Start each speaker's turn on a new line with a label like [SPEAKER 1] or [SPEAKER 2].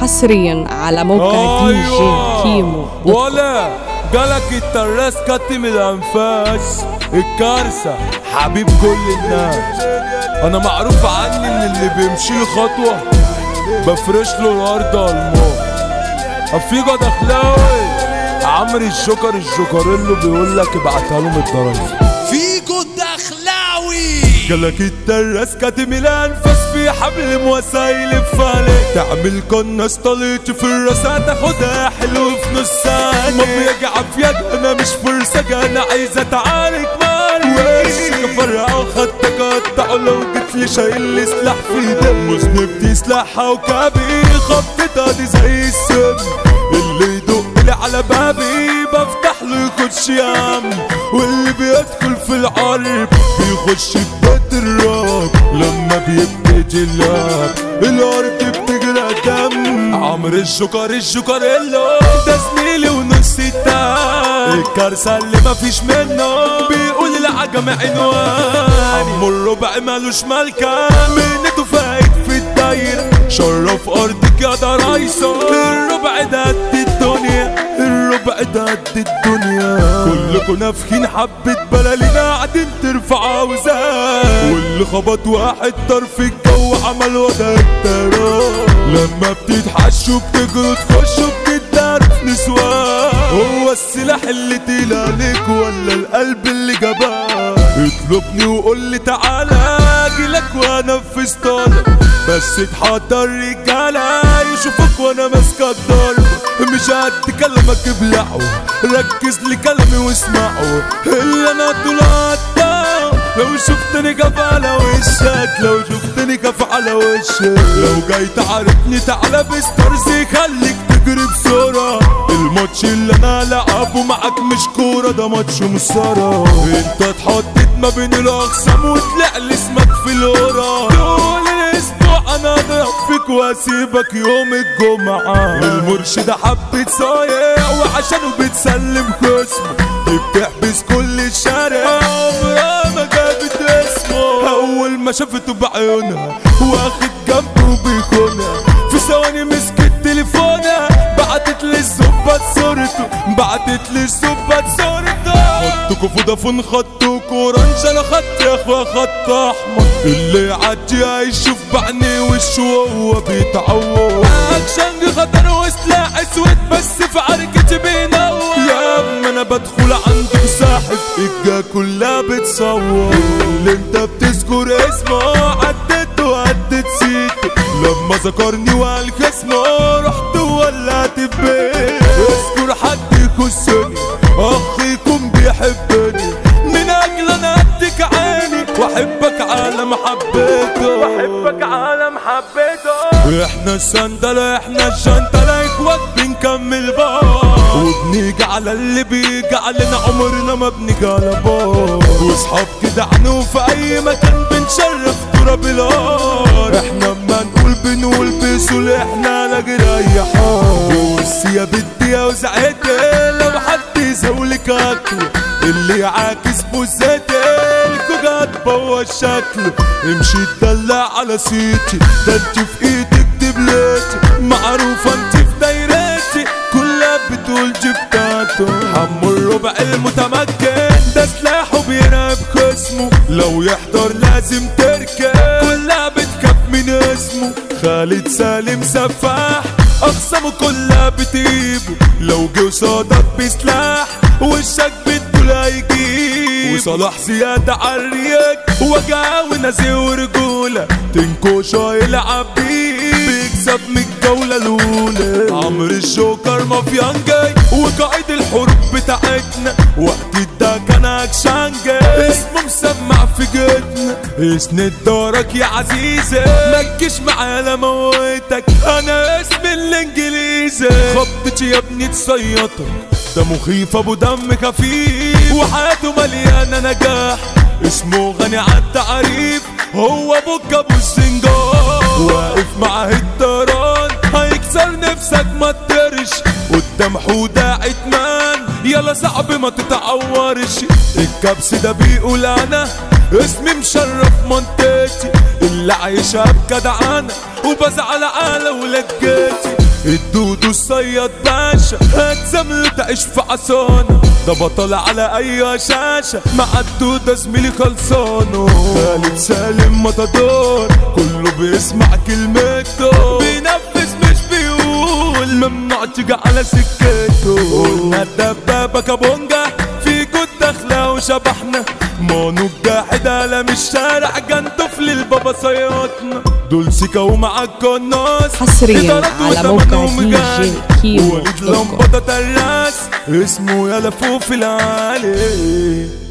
[SPEAKER 1] حصريا على موقع دي جي كيمو دوت كوم.
[SPEAKER 2] ولا جالك التراس كتم الانفاس الكارثة حبيب كل الناس انا معروف عني ان اللي بيمشي لي خطوة بفرش له الارض على الموت افيجا دخلاوي عمرو الجوكر الجوكريلو بيقول لك ابعتها له من الدرجة
[SPEAKER 3] فيجو الدخلاوي
[SPEAKER 2] جالك التراس كاتم الانفاس في حبل موسى يلف عليك تعمل كناس طليت في الراس هتاخدها حلو في نص ساعة ما بيجي عافية انا مش فرصة انا عايز اتعارك مالي وشك فرقة وخدتك قطعه لو جيت لي شايل لي سلاح في ايدك مذنبتي سلاحها وكابي خبطتها دي زي السم اللي يدق لي على بابي بفتح له يخش يا عم واللي بيدخل في العرب بيخش في بيت الراب لما بيبتدي اللعب الارض بتجرى دم عمرو الجوكر الجوكريلو ده زميلي ونص التاني الكارثة اللي مفيش منه بيقول العجم عنوان عمو الربع مالوش ملكة منته فايت في الدايرة شرف ارضك يا ده رايسة الربع ده قد الدنيا الربع ده قد الدنيا كلكم نافخين حبة بلالين قاعدين ترفع اوزان واللي خبط واحد طرف الجو عمل وضع التراب لما بتتحشوا بتجروا تخشوا بتداروا في نسوان هو السلاح اللي تقيل عليك ولا القلب اللي جبان اطلبني وقول لي تعالى اجيلك وانفذ طلب بس اتحضر رجالة يشوفك وانا ماسكة الضرب مش قد كلامك ابلعه ركز لي كلامي واسمعه اللي انا طول قطعه لو شفتني كف على وشك لو شفتني كف على وشك لو جاي تعرفني تعالى بسترزي خليك تجري بسرعة الماتش اللي انا لعبه معاك مش كورة ده ماتش مسارة انت اتحطيت ما بين الاقسام وطلع لي اسمك في الورا طول الاسبوع انا اضرب فيك واسيبك يوم الجمعة المرشد حبة صايع وعشانه بتسلم خصمه بتحبس كل الشارع عمرها ما جابت اسمه اول ما شافته بعيونها واخد جنبه وبيكونها في ثواني مسكت تليفونها بعتت لي الظباط صورته بعتت لي الظباط صورته خدتكوا فودافون خدتكوا اورنج انا خدت يا اخويا خط احمر اللي يعدي هيشوف بعينيه وشه وهو بيتعور اكشن خطر وسلاح اسود بس في عركتي بينور يا اما انا بدخل عندك ساحب الجا كلها بتصور اللي انت بتذكر اسمه عديت وعديت سيته لما ذكرني والخصمه رحت ولعت بيه اذكر حد يخصني اخ يكون بيحبني من اجل انا اديك عيني واحبك على محبته واحبك على محبته احنا السندلة احنا الشنطلة اخوات بنكمل بعض وبنيجي على اللي بيجي علينا عمرنا ما بنيجي على بعض واصحاب كده عنو في اي مكان بنشرف تراب الارض احنا اما نقول بنقول بسول احنا لا جريحات بص يا بنتي يا وزعتي لو حد يزولك اكله اللي يعاكس بوزاتي الكوجا تبوظ شكله امشي تدلع على سيتي ده انت في ايدك دبلتي معروفة انت في دايرتي كلها بتقول جبتاته حمو الربع المتمكن ده سلاحه بيراب خصمه لو يحضر لازم تركب كلها بتكب من اسمه خالد سالم سفاح اقسامه كلها بتجيبه لو جه قصادك بسلاح وشك بتقول هيجيب وصلاح زيادة عالرياك وجع ونازي ورجولة تنكوشة يلعب بيه بيكسب من الجولة الأولى عمرو الجوكر مافيان جاي وقائد الحروب بتاعتنا وقت ده كان اكشن جاي اسمه مسمع في جيتنا اسند دارك يا عزيزي ما تجيش معايا موتك انا اسمي الانجليزي خبطتي يا ابني تصيطك ده مخيف ابو دم خفيف وحياته مليانه نجاح اسمه غني عالتعريف هو ابوك ابو السنجار واقف معاه الطيران هيكسر نفسك ما تطرش قدام حودة عتمان يلا صعب ما تتعورش الكبس ده بيقول انا اسمي مشرف منطقتي اللي عايشها بجدعنة وبزعل على ولاد جيتي الدودو الصياد باشا هتزمل تعيش في عصانة ده بطل على اي شاشة مع الدودة زميلي خلصانه خالد سالم مطادور كله بيسمع كلمته بينفذ مش بيقول ممنوع تيجي على سكته قلنا الدبابة كابونجا في كود داخلة وشبحنا مانو جاحد على مش شارع كان طفل البابا صيادنا دول سيكا ومع القناص
[SPEAKER 1] حصرياً
[SPEAKER 2] إدارات
[SPEAKER 1] على
[SPEAKER 2] وتمنهم
[SPEAKER 1] موقع دي
[SPEAKER 2] جاي.
[SPEAKER 1] جي كيمو
[SPEAKER 2] وليد
[SPEAKER 1] دوت كوم.
[SPEAKER 2] لمبة تراس اسمه يا لفوف العالي